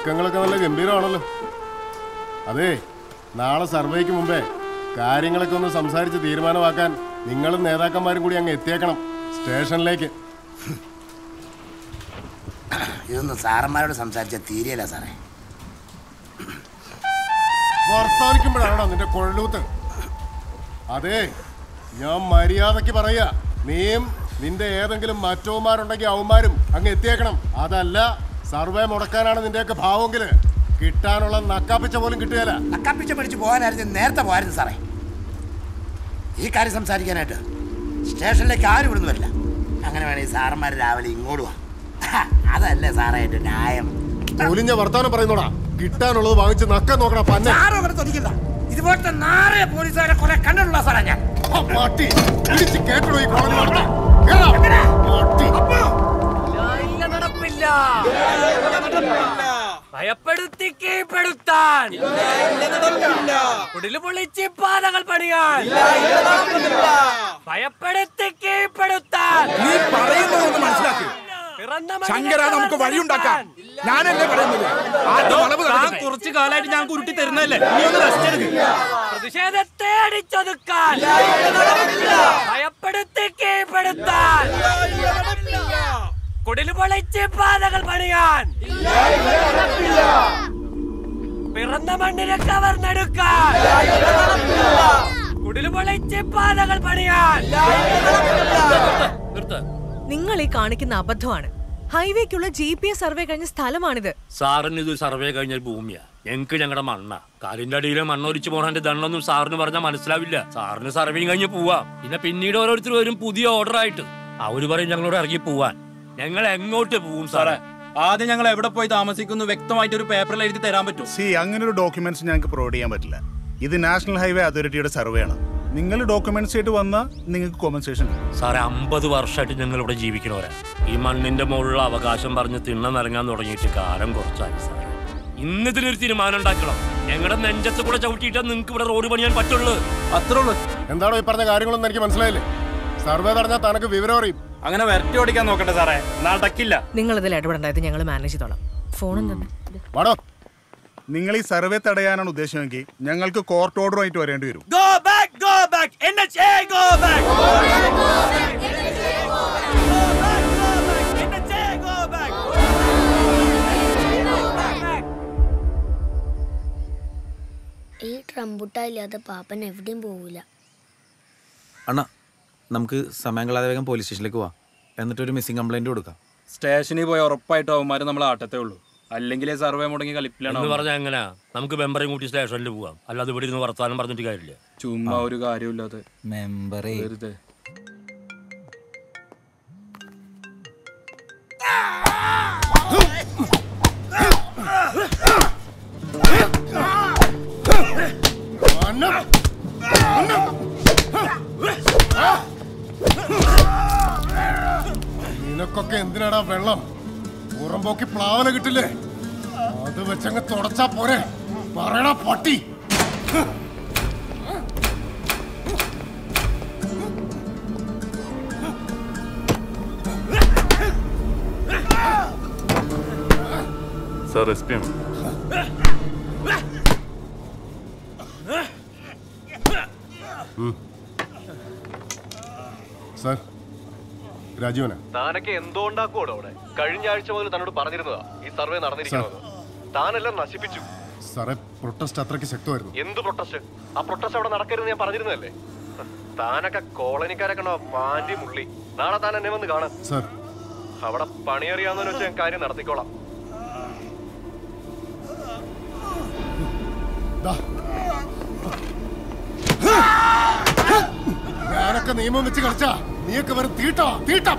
ഒരുക്കങ്ങളൊക്കെ നല്ല ഗംഭീരമാണല്ലോ അതെ നാളെ സർവേക്ക് മുമ്പേ കാര്യങ്ങളൊക്കെ ഒന്ന് സംസാരിച്ച് തീരുമാനമാക്കാൻ നിങ്ങളും നേതാക്കന്മാരും കൂടി അങ്ങ് എത്തിയേക്കണം സ്റ്റേഷനിലേക്ക് ഇതൊന്നും സാറന്മാരോട് സംസാരിച്ച തീരെയല്ല സാറേ വർത്താനിക്കുമ്പോഴാണോ നിന്റെ കൊഴലൂത്ത് അതെ ഞാൻ മര്യാദക്ക് പറയാ നീയും നിന്റെ ഏതെങ്കിലും മറ്റവന്മാരുണ്ടെങ്കിൽ അവന്മാരും അങ്ങ് എത്തിയേക്കണം അതല്ല സർവേ മുടക്കാനാണ് നിന്റെയൊക്കെ ഭാവമെങ്കില് കിട്ടാനുള്ള നക്കാപ്പിച്ച പോലും കിട്ടുകയില്ല നക്കാപ്പിച്ച പിടിച്ച് പോകാനായിരുന്നു നേരത്തെ പോകായിരുന്നു സാറേ ഈ കാര്യം സംസാരിക്കാനായിട്ട് സ്റ്റേഷനിലേക്ക് ആരും ഇവിടുന്ന് വരില്ല അങ്ങനെ വേണമെങ്കിൽ സാറന്മാർ രാവിലെ ഇങ്ങോട്ട് വാ അതല്ലേ സാറേ എൻ്റെ ന്യായം തൊലിഞ്ഞ വർത്താനം പറയുന്നോടാ കിട്ടാനുള്ളത് വാങ്ങിച്ച് നക്ക നോക്കണ പന്നെ സാറും അങ്ങനെ തൊലിക്കില്ല ഇതുപോലത്തെ നാറേ പോലീസുകാരെ കുറെ കണ്ടിട്ടുള്ള സാറാ ഞാൻ ആ പട്ടി പിടിച്ച് കേട്ടോ ഈ കോളനി നടത്തി. കേറാ. പട്ടി. ഇല്ല നടപ്പില്ല ഭയപ്പെടുത്തി കീഴ്പ്പെടുത്താൻ കുടില് പൊളിച്ച് പാതകൾ പണിയാൻ ഭയപ്പെടുത്തി കീഴ്പ്പെടുത്താൻ നീ പറയുന്നതൊന്ന് മനസ്സിലാക്കി പിറന്ന ശങ്കര നമുക്ക് വഴിയുണ്ടാക്കാം ഞാനല്ലേ പറയുന്നത് ആദ്യം വളവ് നടക്കട്ടെ. കുറച്ച് കാലമായിട്ട് ഞാൻ കുരുട്ടി തരുന്നല്ലേ നീ ഒന്ന് റെസ്റ്റ് എടുക്ക് പ്രതിഷേധത്തെ അടിച്ചൊതുക്കാൻ ഭയപ്പെടുത്തി കീഴ്പ്പെടുത്താൻ കുടില് പൊളിച്ച് പാതകൾ പണിയാൻ പിറന്ന മണ്ണിനെ കവർന്നെടുക്കാൻ കുടില് പൊളിച്ച് പാതകൾ പണിയാൻ നിർത്ത് നിങ്ങൾ ഈ കാണിക്കുന്ന അബദ്ധമാണ് ഹൈവേക്കുള്ള ജി പി എസ് സർവേ കഴിഞ്ഞ സ്ഥലമാണിത് സാറിന് ഇത് സർവേ കഴിഞ്ഞ ഭൂമിയാ ഞങ്ങക്ക് ഞങ്ങളുടെ മണ്ണ കാലിന്റെ അടിയിലെ മണ്ണൊലിച്ച് പോണതിന്റെ ദണ്ണൊന്നും സാറിന് പറഞ്ഞാൽ മനസ്സിലാവില്ല സാറിന് സർവേ കഴിഞ്ഞ് പോവാം പിന്നെ പിന്നീട് ഓരോരുത്തർ വരും പുതിയ ഓർഡർ ആയിട്ട് അവര് പറയും ഞങ്ങളോട് ഇറങ്ങി പോവാൻ ഞങ്ങൾ എങ്ങോട്ട് പോവും സാറേ ആദ്യം ഞങ്ങൾ എവിടെ പോയി താമസിക്കുന്നു വ്യക്തമായിട്ട് ഒരു പേപ്പറിൽ എഴുതി തരാൻ പറ്റും സി അങ്ങനെ ഒരു ഡോക്യുമെന്റ്സ് ഞങ്ങൾക്ക് പ്രൊവൈഡ് ചെയ്യാൻ പറ്റില്ല ഇത് നാഷണൽ ഹൈവേ അതോറിറ്റിയുടെ സർവേ ആണ് നിങ്ങൾ ഡോക്യുമെന്റ്സ് ആയിട്ട് വന്നാൽ നിങ്ങൾക്ക് കോമ്പൻസേഷൻ കിട്ടും സാറേ അമ്പത് വർഷമായിട്ട് ഞങ്ങൾ ഇവിടെ ജീവിക്കണവരാ ഈ മണ്ണിന്റെ മുകളിൽ അവകാശം പറഞ്ഞ് തിണ്ണ നിറങ്ങാൻ തുടങ്ങിയിട്ട് കാലം കുറച്ചായി സാറേ ഇന്ന് ഇതിനൊരു തീരുമാനം ഉണ്ടാക്കണം ഞങ്ങളുടെ നെഞ്ചത്ത് കൂടെ ചവിട്ടിയിട്ടാ നിങ്ങൾക്ക് ഇവിടെ റോഡ് പണിയാൻ പറ്റുള്ളൂ അത്രേ ഉള്ളൂ എന്താണോ ഈ പറഞ്ഞ കാര്യങ്ങളൊന്നും എനിക്ക് മനസ്സിലായില്ലേ സർവേ പറഞ്ഞാൽ തനക്ക് വിവരം അറിയും അങ്ങനെ വരട്ടി ഓടിക്കാൻ നോക്കട്ടെ സാറേ നടക്കില്ല നിങ്ങൾ ഇതിൽ ഇടപെടേണ്ടത് ഞങ്ങൾ മാനേജ് ചെയ്തോളാം ഫോണും തന്നെ വാടോ നിങ്ങൾ ഈ സർവേ തടയാനാണ് ഉദ്ദേശമെങ്കിൽ ഞങ്ങൾക്ക് കോർട്ട് ഓർഡറുമായിട്ട് വരേണ്ടി വരും go back go back NHA go back ഈ ട്രംബുട്ടായില്ലാതെ പാപ്പൻ എവിടെയും പോവില്ല അണ്ണ നമുക്ക് സമയം കളയാതെ വേഗം പോലീസ് സ്റ്റേഷനിലേക്ക് പോവാം എന്നിട്ട് ഒരു മിസ്സിംഗ് കംപ്ലൈന്റ് കൊടുക്കാം സ്റ്റേഷനിൽ പോയി ഉറപ്പായിട്ടും അവന്മാര് നമ്മളെ ആട്ടത്തേ ഉള്ളൂ അല്ലെങ്കിലേ സർവേ മുടങ്ങി കളിപ്പിലാണ് എന്ന് അവന്മാര്. പറഞ്ഞാൽ എങ്ങനെയാ നമുക്ക് മെമ്പറേയും കൂട്ടി സ്റ്റേഷനിൽ പോവാം അല്ലാതെ ഇവിടെ ഇരുന്ന് വർത്താനം പറഞ്ഞിട്ട് കാര്യമില്ല ചുമ്മാ ഒരു കാര്യമില്ലാതെ മെമ്പറേ വെറുതെ അന്നം. അന്നം. നിനക്കൊക്കെ എന്തിനാടാ വെള്ളം പുറമ്പോക്കി പ്ലാവന കിട്ടില്ലേ അത് വെച്ചങ്ങ് തുടച്ചാ പോരെ പറയടാ പട്ടി സാർ എസ് പി ആണ് സാർ രാജീവനാ താനൊക്കെ എന്തുകൊണ്ടാക്കോടോ അവിടെ കഴിഞ്ഞ ആഴ്ച മുതൽ തന്നോട് പറഞ്ഞിരുന്നതാ ഈ സർവേ നടന്നിരിക്കണമെന്ന് താനെല്ലാം നശിപ്പിച്ചു സാറേ പ്രൊട്ടസ്റ്റ് അത്രയ്ക്ക് ശക്തമായിരുന്നു എന്ത് പ്രൊട്ടസ്റ്റ് ആ പ്രൊട്ടസ്റ്റ് അവിടെ നടക്കരുത് ഞാൻ പറഞ്ഞിരുന്നതല്ലേ താനൊക്കെ കോളനിക്കാരൊക്കെ പാൻറ്റി മുള്ളി നാളെ താൻ എന്നെ വന്ന് കാണാം സാർ അവിടെ പണിയറിയാന്ന് വെച്ച് ഞാൻ കാര്യം നടത്തിക്കോളാം ദാ. ഞാനൊക്കെ നിയമം വെച്ച് കളിച്ചാ നീയൊക്കെ വെറും തീട്ടോ തീട്ടം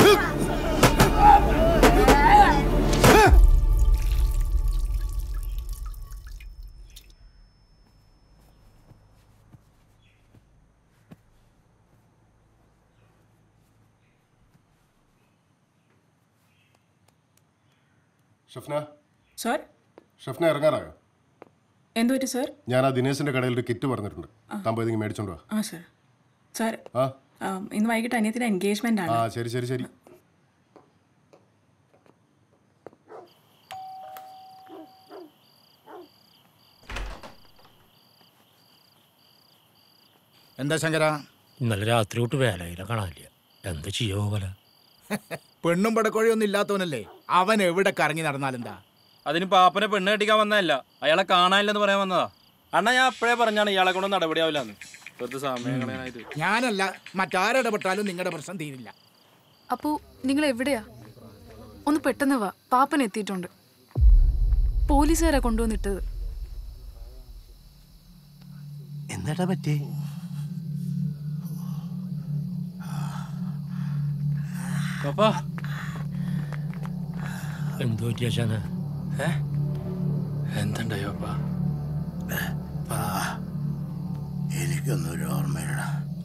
ഷഫ്ന സാർ ഷഫ്ന ഇറങ്ങാറായോ എന്തു പറ്റി സാർ ഞാൻ ആ ദിനേശിന്റെ കടയിൽ ഒരു കിറ്റ് പറഞ്ഞിട്ടുണ്ട് താൻ പോയി നിങ്ങൾ മേടിച്ചോണ്ട് വാ ആ സാർ സാർ ആ ആം, ഇന്ന് വൈകിട്ട് അനിയത്തിന്റെ എൻഗേജ്മെന്റ് ആ ആണ് ശരി ശരി ശരി എന്താ ശങ്കര ഇന്നലെ രാത്രി തൊട്ട് വേലയില കാണാനില്ല എന്താ ചെയ്യോ പോലെ പെണ്ണും പടക്കോഴിയൊന്നും ഇല്ലാത്തവനല്ലേ അവൻ എവിടെ കറങ്ങി നടന്നാലെന്താ അതിന് പാപ്പനെ പെണ്ണ് കെട്ടിക്കാൻ വന്നതല്ല അയാളെ കാണാനില്ലെന്ന് പറയാൻ വന്നതാ അണ്ണാ ഞാൻ അപ്പോഴേ പറഞ്ഞാണ് ഇയാളെ കൊണ്ട് നടപടിയാവില്ലെന്ന് വെറുതെ സമയം കളയാനായിട്ട് ഞാനല്ല മറ്റാരിടപെട്ടാലും നിങ്ങളുടെ പ്രശ്നം തീരില്ല അപ്പോ നിങ്ങൾ എവിടെയാ ഒന്ന് പെട്ടെന്ന് വാ പാപ്പൻ എത്തിയിട്ടുണ്ട് പോലീസുകാരാ കൊണ്ടുവന്നിട്ടത് എന്താടാ പറ്റി പാപ്പാ എന്തോ പറ്റിയാശാന എന്തുണ്ടായോ പാപ്പാ എനിക്കൊന്നും ഒരു ഓർമ്മയില്ല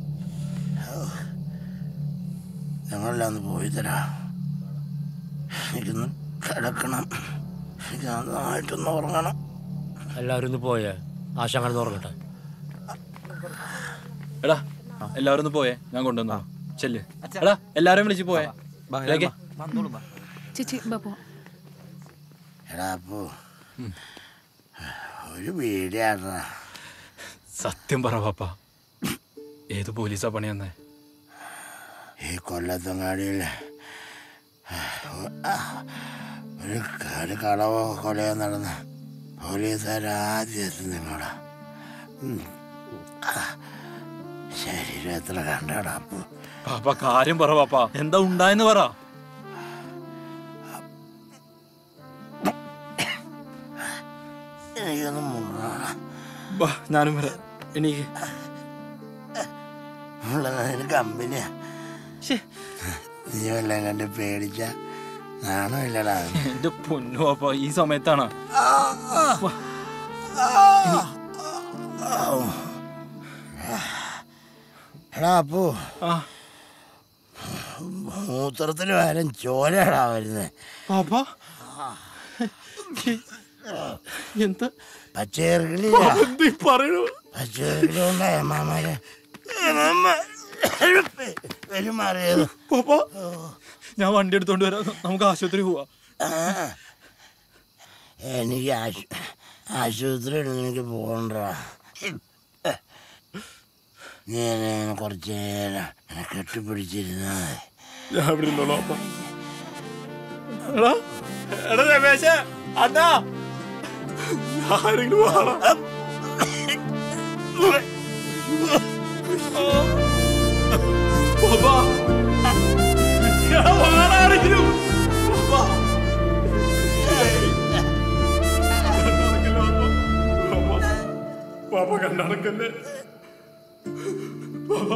ഞങ്ങളെല്ലാം ഒന്ന് പോയി തരാം എനിക്കൊന്ന് കിടക്കണം എനിക്ക് നന്നായിട്ടൊന്ന് ഉറങ്ങണം എല്ലാവരും ഒന്ന് പോയേ ആശാൻ കിടന്ന് ഉറങ്ങട്ടെ എടാ എല്ലാവരും ഒന്ന് പോയേ ഞാൻ കൊണ്ടുവന്നു ചെല്ല് എടാ എല്ലാവരും വിളിച്ച് പോയേ ഇതിലേക്ക്. ചേച്ചി ബാ പോ എടാ അപ്പോ ഒരു വീടാണ് സത്യം പറ പാപ്പ ഏത് പോലീസാ പണി വന്നേ ഈ കൊല്ലത്തങ്ങാടിയിൽ ഒരു ഒരു കളവോ കൊലയോ നടന്ന് പോലീസുകാർ ആദ്യം എത്തുന്നോടാ ശരീരം എത്ര കണ്ടാടാ അപ്പോ പാപ്പ കാര്യം പറ പാപ്പ എന്താ ഉണ്ടായെന്ന് പറ എനിക്കൊന്നും മുങ്ങണം ബാ ഞാനും വരാം എനിക്ക് ഉള്ളതിന് കമ്പനിയാ നീ വല്ലതും കണ്ട് പേടിച്ച നാണമില്ലടാ എന്റെ പൊന്നു പാപ്പ ഈ സമയത്താണ് എടാ അപ്പോ മൂത്രത്തിൽ വരം ചോരടാ വരുന്നേ പാപ്പ എന്താ പച്ചയർക്കിളി പറയണു പച്ചയർക്കിളി ഉണ്ടായ മാമാര് പെരുമാറിയത് പാപ്പ ഞാൻ വണ്ടി എടുത്തോണ്ട് വരാം നമുക്ക് ആശുപത്രി പോവാ എനിക്ക് ആശു ആശുപത്രിയിൽ എനിക്ക് പോകണ്ടാ നീ എന്നെ ഇങ്ങനെ കുറച്ച് നേരം എന്നെ കെട്ടിപ്പിടിച്ചിരുന്നാ മതി. ഞാൻ ഇവിടെ ഇരുന്നോളാം അപ്പ എടാ എടാ രമേശ അണ്ണാ ആരെങ്കിലും വാടാ പാപ്പാ വാടാ ആരെങ്കിലും പാപ്പാ പാപ്പ കണ്ടടക്കല്ലേ പാപ്പ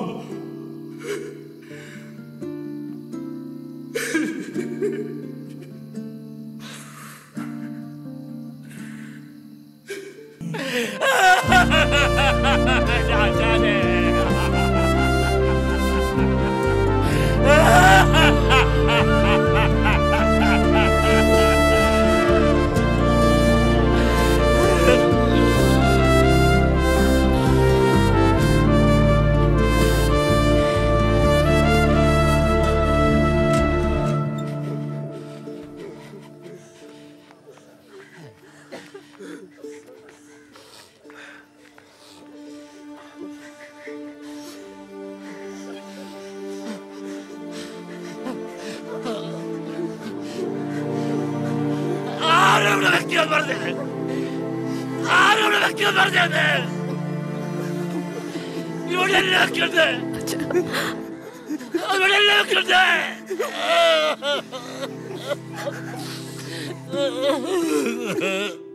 ആരോട് വ്യക്തികൾ പറഞ്ഞത് ആരോട് വ്യക്തികൾ പറഞ്ഞത് ഇവിടെ എല്ലാ വ്യക്തികളുണ്ട് ഇവിടെ എല്ലാ വ്യക്തികളുണ്ട്